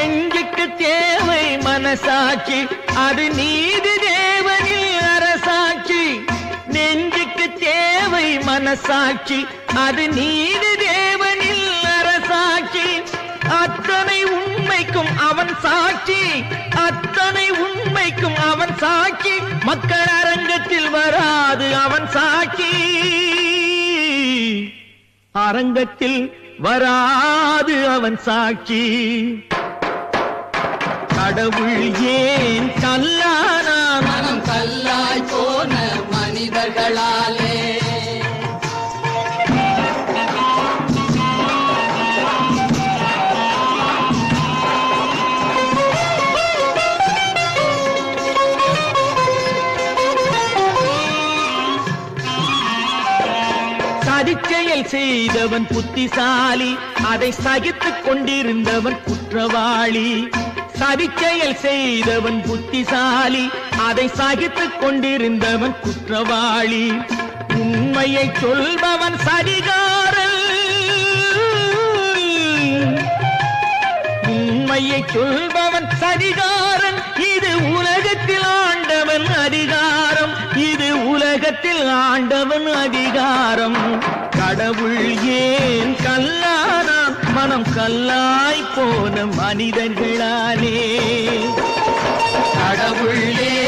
நெஞ்சுக்கு தேவை மனசாட்சி அது நீதி தேவனில் அரசாட்சி நெஞ்சுக்கு தேவை மனசாட்சி அது நீதி தேவனில் அரசாட்சி அத்தனை உண்மைக்கும் அவன் சாட்சி அத்தனை உண்மைக்கும் அவன் சாட்சி மக்கள் அரங்கத்தில் வராது அவன் சாட்சி அரங்கத்தில் வராது அவன் சாட்சி கடவுள் ஏன் கல்லானா மனம் கல்லாய் போன மனிதர்களாலே சதிச்செயல் செய்தவன் புத்திசாலி அதை சகித்துக் கொண்டிருந்தவன் குற்றவாளி சதிச்செயல் செய்தவன் புத்திசாலி அதை சகித்துக் கொண்டிருந்தவன் குற்றவாளி உண்மையை சொல்பவன் சரிகாரன் உண்மையை சொல்பவன் சரிகாரன் இது உலகத்தில் ஆண்டவன் அதிகாரம் இது உலகத்தில் ஆண்டவன் அதிகாரம் கடவுள் ஏன் கல்லானாம் மனம் கல்லாய் போன மனிதர்களாலே கடவுளே